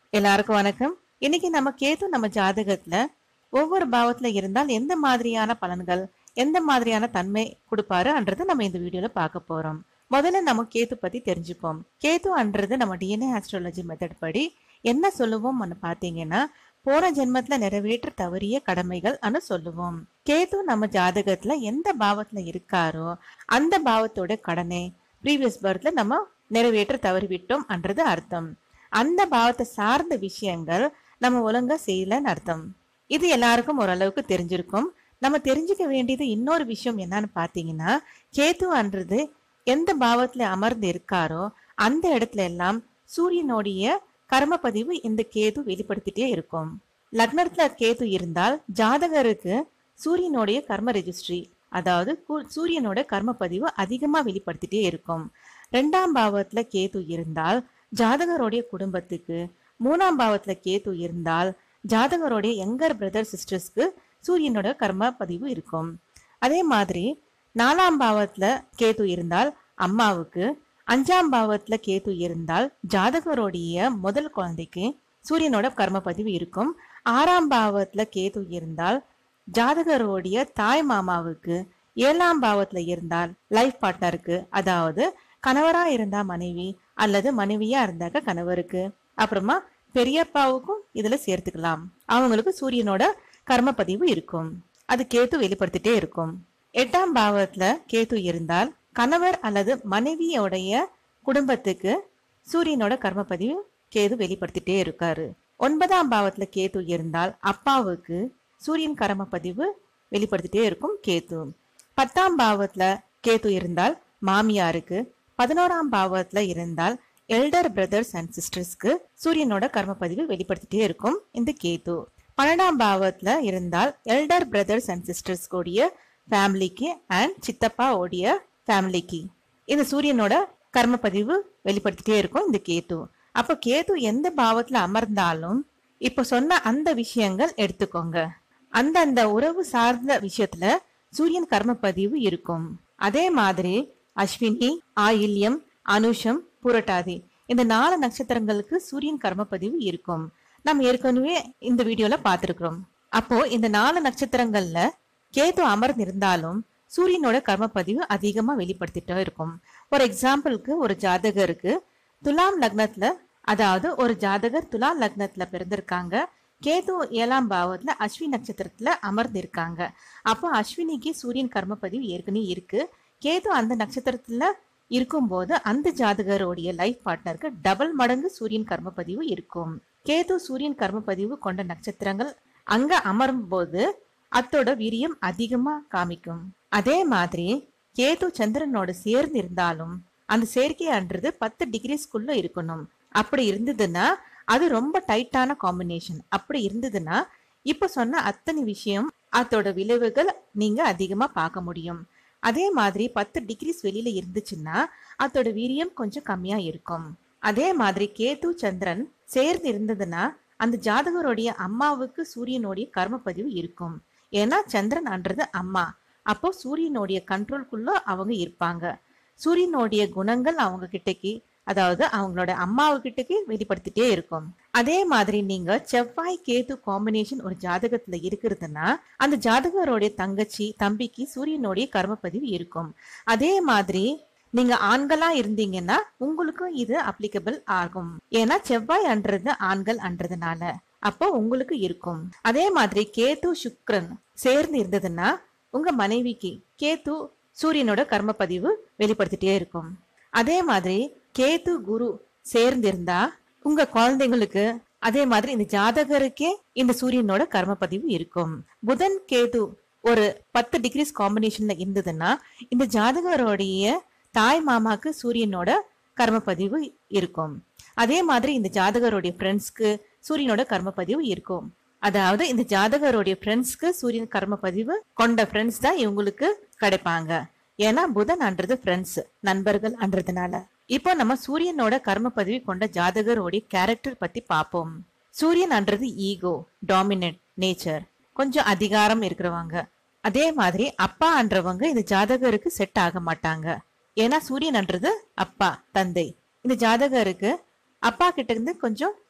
எல்லாருக்கும் வணக்கம் இன்னைக்கு நம்ம கேது நம்ம ஜாதகத்துல ஒவ்வொரு பாவத்துல இருந்தால் எந்த மாதிரியான பலன்கள் எந்த மாதிரியான தன்மை கொடுப்பாருன்றது நம்ம இந்த வீடியோல பார்க்க போறோம் முதல்ல நம்ம கேது பத்தி தெரிஞ்சுப்போம் கேது அன்றது நம்ம டிஎன்ஏ ஆஸ்ட்ராலஜி மெத்தட் படி என்ன சொல்லுவோம் பார்த்தீங்கன்னா போன ஜென்மத்துல நிறைவேற்ற தவறிய கடமைகள் அனு சொல்லுவோம் கேது நம்ம ஜாதகத்துல எந்த பாவத்துல இருக்காரோ அந்த பாவத்தோட கடனை ப்ரீவியஸ் பர்த்ல நம்ம நிறைவேற்ற தவறிவிட்டோம் அன்றது அர்த்தம் அந்த பாவத்தை சார்ந்த விஷயங்கள் நம்ம ஒழுங்கா செய்யலன்னு அர்த்தம் இது எல்லாருக்கும் ஓரளவுக்கு தெரிஞ்சிருக்கும் நம்ம தெரிஞ்சுக்க வேண்டியது இன்னொரு விஷயம் என்னன்னு பார்த்தீங்கன்னா கேது அன்றது எந்த பாவத்துல அமர்ந்து இருக்காரோ அந்த இடத்துல எல்லாம் சூரியனுடைய கர்மப்பதிவு இந்த கேது வெளிப்படுத்திட்டே இருக்கும் லக்னத்துல கேது இருந்தால் ஜாதகருக்கு சூரியனுடைய கர்ம ரெஜிஸ்ட்ரி அதாவது கு- சூரியனோட கர்மப்பதிவு அதிகமா வெளிப்படுத்திட்டே இருக்கும் ரெண்டாம் பாவத்துல கேது இருந்தால் ஜாதகருடைய குடும்பத்துக்கு மூணாம் பாவத்துல கேது இருந்தால் ஜாதகருடைய யங்கர் பிரதர் சிஸ்டர்ஸ்க்கு சூரியனோட கர்ம பதிவு இருக்கும் அதே மாதிரி நாலாம் பாவத்துல கேது இருந்தால் அம்மாவுக்கு அஞ்சாம் பாவத்துல கேது இருந்தால் ஜாதகருடைய முதல் குழந்தைக்கு சூரியனோட கர்ம பதிவு இருக்கும் ஆறாம் பாவத்துல கேது இருந்தால் ஜாதகருடைய தாய் மாமாவுக்கு ஏழாம் பாவத்துல இருந்தால் லைஃப் பார்ட்னருக்கு அதாவது கணவரா இருந்தா மனைவி அல்லது மனைவியா இருந்தாக்க கணவருக்கு அப்புறமா பெரியப்பாவுக்கும் இதுல சேர்த்துக்கலாம் அவங்களுக்கு சூரியனோட கர்ம பதிவு இருக்கும் அது கேத்து வெளிப்படுத்திட்டே இருக்கும் எட்டாம் பாவத்துல கேத்து இருந்தால் கணவர் அல்லது மனைவியோடைய குடும்பத்துக்கு சூரியனோட கர்ம பதிவு கேது வெளிப்படுத்திட்டே இருக்காரு ஒன்பதாம் பாவத்துல கேது இருந்தால் அப்பாவுக்கு சூரியன் கர்ம பதிவு வெளிப்படுத்திட்டே இருக்கும் கேது பத்தாம் பாவத்துல கேது இருந்தால் மாமியாருக்கு பதினோராம் பாவத்துல இருந்தால் எல்டர் பிரதர்ஸ் அண்ட் சிஸ்டர்ஸ்க்கு சூரியனோட கர்ம பதிவு வெளிப்படுத்திட்டே இருக்கும் இந்த கேது பன்னெண்டாம் பாவத்துல இருந்தால் எல்டர் பிரதர்ஸ் அண்ட் சிஸ்டர்ஸ் கூடிய ஃபேமிலிக்கு அண்ட் சித்தப்பா உடைய ஃபேமிலிக்கு இந்த சூரியனோட கர்ம பதிவு வெளிப்படுத்திட்டே இருக்கும் இந்த கேது அப்ப கேது எந்த பாவத்துல அமர்ந்தாலும் இப்ப சொன்ன அந்த விஷயங்கள் எடுத்துக்கோங்க அந்த அந்த உறவு சார்ந்த விஷயத்துல சூரியன் கர்ம பதிவு இருக்கும் அதே மாதிரி அஸ்வினி ஆயில்யம் அனுஷம் புரட்டாதி இந்த நாலு நட்சத்திரங்களுக்கு சூரியன் கர்ம பதிவு இருக்கும் நம்ம ஏற்கனவே இந்த வீடியோல பார்த்திருக்கிறோம் அப்போ இந்த நாலு நட்சத்திரங்கள்ல கேது அமர்ந்திருந்தாலும் சூரியனோட கர்ம பதிவு அதிகமா வெளிப்படுத்திட்டே இருக்கும் ஒரு எக்ஸாம்பிளுக்கு ஒரு ஜாதகருக்கு துலாம் லக்னத்துல அதாவது ஒரு ஜாதகர் துலாம் லக்னத்துல பிறந்திருக்காங்க கேது ஏழாம் பாவத்துல அஸ்வினி நட்சத்திரத்துல அமர்ந்திருக்காங்க அப்போ அஸ்வினிக்கு சூரியன் கர்ம பதிவு ஏற்கனவே இருக்கு கேது அந்த நட்சத்திரத்துல இருக்கும்போது அந்த ஜாதகருடைய லைஃப் பார்ட்னருக்கு டபுள் மடங்கு சூரியன் கர்ம பதிவு இருக்கும் கேது சூரியன் கர்ம பதிவு கொண்ட நட்சத்திரங்கள் அங்க அமரும் போது அத்தோட வீரியம் அதிகமா காமிக்கும் அதே மாதிரி கேது சந்திரனோட சேர்ந்து இருந்தாலும் அந்த சேர்க்கைன்றது பத்து டிகிரிஸ்குள்ள இருக்கணும் அப்படி இருந்ததுன்னா அது ரொம்ப டைட்டான காம்பினேஷன் அப்படி இருந்ததுன்னா இப்ப சொன்ன அத்தனை விஷயம் அதோட விளைவுகள் நீங்க அதிகமா பார்க்க முடியும் அதே மாதிரி பத்து டிகிரிஸ் வெளியில இருந்துச்சுன்னா அதோட வீரியம் கொஞ்சம் கம்மியா இருக்கும் அதே மாதிரி கேது சந்திரன் சேர்ந்து இருந்ததுன்னா அந்த ஜாதகருடைய அம்மாவுக்கு சூரியனுடைய கர்ம பதிவு இருக்கும் ஏன்னா சந்திரன் அன்றது அம்மா அப்போ சூரியனுடைய கண்ட்ரோல்குள்ள அவங்க இருப்பாங்க சூரியனுடைய குணங்கள் அவங்க கிட்டக்கு அதாவது அவங்களோட அம்மாவு கிட்டக்கு வெளிப்படுத்திட்டே இருக்கும் அதே மாதிரி நீங்க செவ்வாய் கேது காம்பினேஷன் ஒரு ஜாதகத்துல இருக்கிறதுனா அந்த ஜாதகருடைய தங்கச்சி தம்பிக்கு சூரியனுடைய கர்மப்பதிவு இருக்கும் அதே மாதிரி நீங்க ஆண்களா இருந்தீங்கன்னா உங்களுக்கும் இது அப்ளிகபிள் ஆகும் ஏன்னா செவ்வாய் அன்றது ஆண்கள் அன்றதுனால அப்போ உங்களுக்கு இருக்கும் அதே மாதிரி கேது சுக்ரன் சேர்ந்து இருந்ததுன்னா உங்க மனைவிக்கு கேது சூரியனோட கர்மப்பதிவு வெளிப்படுத்திட்டே இருக்கும் அதே மாதிரி கேது குரு சேர்ந்து இருந்தா உங்க குழந்தைங்களுக்கு அதே மாதிரி இந்த ஜாதகருக்கே இந்த சூரியனோட கர்மப்பதிவு இருக்கும் புதன் கேது ஒரு பத்து டிகிரிஸ் காம்பினேஷன்ல இருந்ததுன்னா இந்த ஜாதகருடைய தாய் மாமாக்கு சூரியனோட கர்மப்பதிவு இருக்கும் அதே மாதிரி இந்த ஜாதகருடைய ஃப்ரெண்ட்ஸ்க்கு சூரியனோட கர்மப்பதிவு இருக்கும் அதாவது இந்த ஜாதகருடைய ஃப்ரெண்ட்ஸ்க்கு சூரியன் கர்மப்பதிவு கொண்ட ஃப்ரெண்ட்ஸ் தான் இவங்களுக்கு கிடைப்பாங்க ஏன்னா புதன் அன்றது ஃப்ரெண்ட்ஸ் நண்பர்கள் அன்றதுனால இப்போ நம்ம சூரியனோட கர்மப்பதிவு கொண்ட ஜாதகருடைய கேரக்டர் பத்தி பார்ப்போம் சூரியன் அன்றது ஈகோ டாமினன்ட் நேச்சர் கொஞ்சம் அதிகாரம் இருக்கிறவங்க அதே மாதிரி அப்பா அன்றவங்க இந்த ஜாதகருக்கு செட் ஆக மாட்டாங்க ஏன்னா சூரியன் அன்றது அப்பா தந்தை இந்த ஜாதகருக்கு அப்பா கிட்ட இருந்து கொஞ்சம்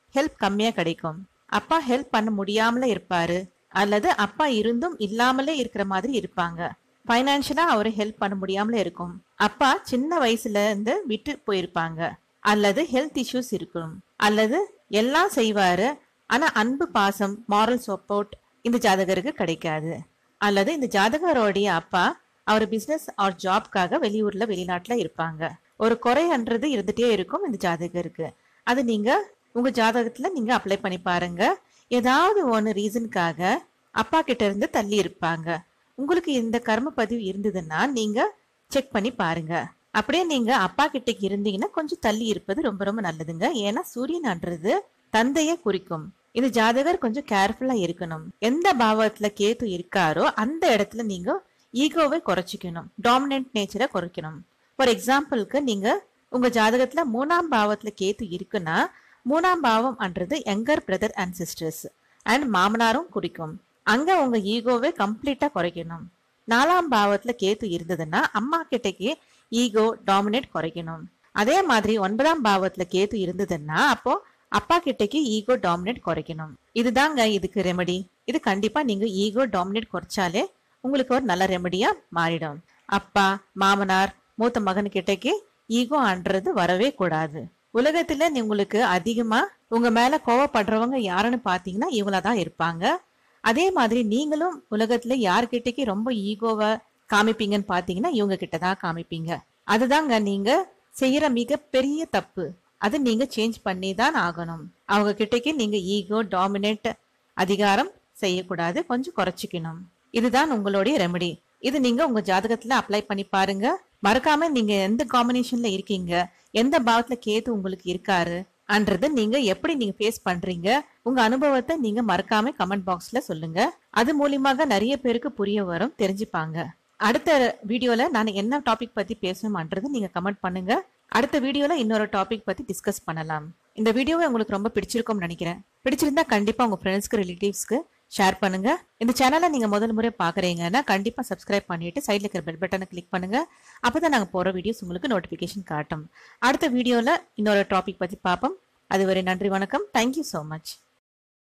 ஹெல்ப் கம்மியா கிடைக்கும் அப்பா ஹெல்ப் பண்ண முடியாமல இருப்பாரு அல்லது அப்பா இருந்தும் இல்லாமலே இருக்கிற மாதிரி இருப்பாங்க ஃபைனான்சியலா அவரு ஹெல்ப் பண்ண முடியாமல இருக்கும் அப்பா சின்ன வயசுல இருந்து விட்டு போயிருப்பாங்க அல்லது ஹெல்த் இஷ்யூஸ் இருக்கும் அல்லது எல்லாம் செய்வாரு ஆனா அன்பு பாசம் மாரல் சப்போர்ட் இந்த ஜாதகருக்கு கிடைக்காது அல்லது இந்த ஜாதகரோடைய அப்பா அவர் பிசினஸ் ஆர் ஜாப்காக வெளியூர்ல வெளிநாட்டுல இருப்பாங்க ஒரு குறைன்றது இருந்துட்டே இருக்கும் இந்த ஜாதகருக்கு அது நீங்க உங்க ஜாதகத்துல நீங்க அப்ளை பண்ணி பாருங்க ஏதாவது ஒன்று ரீசனுக்காக அப்பா கிட்ட இருந்து தள்ளி இருப்பாங்க உங்களுக்கு இந்த கர்ம பதிவு இருந்ததுன்னா நீங்க செக் பண்ணி பாருங்க அப்படியே நீங்க அப்பா கிட்ட இருந்தீங்கன்னா கொஞ்சம் தள்ளி இருப்பது ரொம்ப ரொம்ப நல்லதுங்க ஏன்னா சூரியன்ன்றது தந்தையை குறிக்கும் இது ஜாதகர் கொஞ்சம் கேர்ஃபுல்லா இருக்கணும் எந்த பாவத்துல கேத்து இருக்காரோ அந்த இடத்துல நீங்க ஈகோவை குறைச்சிக்கணும் டாமினன்ட் நேச்சரை குறைக்கணும் ஃபார் எக்ஸாம்பிளுக்கு நீங்க உங்க ஜாதகத்துல மூணாம் பாவத்துல கேத்து இருக்குன்னா மூணாம் பாவம் அன்றது younger brother and sisters and மாமனாரும் குறிக்கும் அங்க உங்க ஈகோவை கம்ப்ளீட்டா குறைக்கணும் நாலாம் பாவத்துல கேத்து இருந்ததுன்னா அம்மா கிட்டக்கு ஈகோ டாமினேட் குறைக்கணும் அதே மாதிரி ஒன்பதாம் பாவத்துல கேத்து இருந்ததுன்னா அப்போ அப்பா கிட்டக்கு ஈகோ டாமினேட் குறைக்கணும் இதுதாங்க இதுக்கு ரெமெடி இது கண்டிப்பா நீங்க ஈகோ டாமினேட் குறைச்சாலே உங்களுக்கு ஒரு நல்ல ரெமெடியா மாறிடும் அப்பா மாமனார் மூத்த மகன் கிட்டக்கு ஈகோ அன்றது வரவே கூடாது உலகத்துல நீ உங்களுக்கு அதிகமா உங்க மேல கோவப்படுறவங்க யாருன்னு பாத்தீங்கன்னா இவங்களா தான் இருப்பாங்க அதே மாதிரி நீங்களும் உலகத்துல யார்கிட்டக்கு ரொம்ப ஈகோவை காமிப்பீங்கன்னு பாத்தீங்கன்னா இவங்க கிட்ட தான் காமிப்பீங்க அதுதாங்க நீங்க செய்யற மிகப்பெரிய தப்பு அது நீங்க சேஞ்ச் பண்ணி தான் ஆகணும் அவங்க கிட்டக்கு நீங்க ஈகோ டாமினேட் அதிகாரம் செய்யக்கூடாது கொஞ்சம் குறைச்சிக்கணும் இதுதான் உங்களுடைய ரெமெடி இது நீங்க உங்க ஜாதகத்துல அப்ளை பண்ணி பாருங்க மறக்காம நீங்க எந்த காம்பினேஷன்ல இருக்கீங்க எந்த பாவத்துல கேது உங்களுக்கு இருக்காரு அன்றது நீங்க எப்படி நீங்க ஃபேஸ் பண்றீங்க உங்க அனுபவத்தை நீங்க மறக்காம கமெண்ட் பாக்ஸ்ல சொல்லுங்க அது மூலியமாக நிறைய பேருக்கு புரிய வரும் தெரிஞ்சுப்பாங்க அடுத்த வீடியோல நான் என்ன டாபிக் பத்தி பேசணும்ன்றது நீங்க கமெண்ட் பண்ணுங்க அடுத்த வீடியோல இன்னொரு டாபிக் பத்தி டிஸ்கஸ் பண்ணலாம் இந்த வீடியோவை உங்களுக்கு ரொம்ப பிடிச்சிருக்கும்னு நினைக்கிறேன் பிடிச்சிருந்தா கண்டிப்பா உங்க ஃப்ரெண்ட்ஸ்க்கு ரிலேட்டிவ்ஸ்க்கு ஷேர் பண்ணுங்க இந்த சேனலை நீங்க முதல் முறை பாக்குறீங்கன்னா கண்டிப்பா சப்ஸ்கிரைப் பண்ணிட்டு சைட்ல இருக்கிற பெல் பட்டனை கிளிக் பண்ணுங்க அப்பதான் நாங்க போற வீடியோஸ் உங்களுக்கு நோட்டிபிகேஷன் காட்டும் அடுத்த வீடியோல இன்னொரு டாபிக் பத்தி பார்ப்போம் அதுவரை நன்றி வணக்கம் தேங்க்யூ ஸோ மச்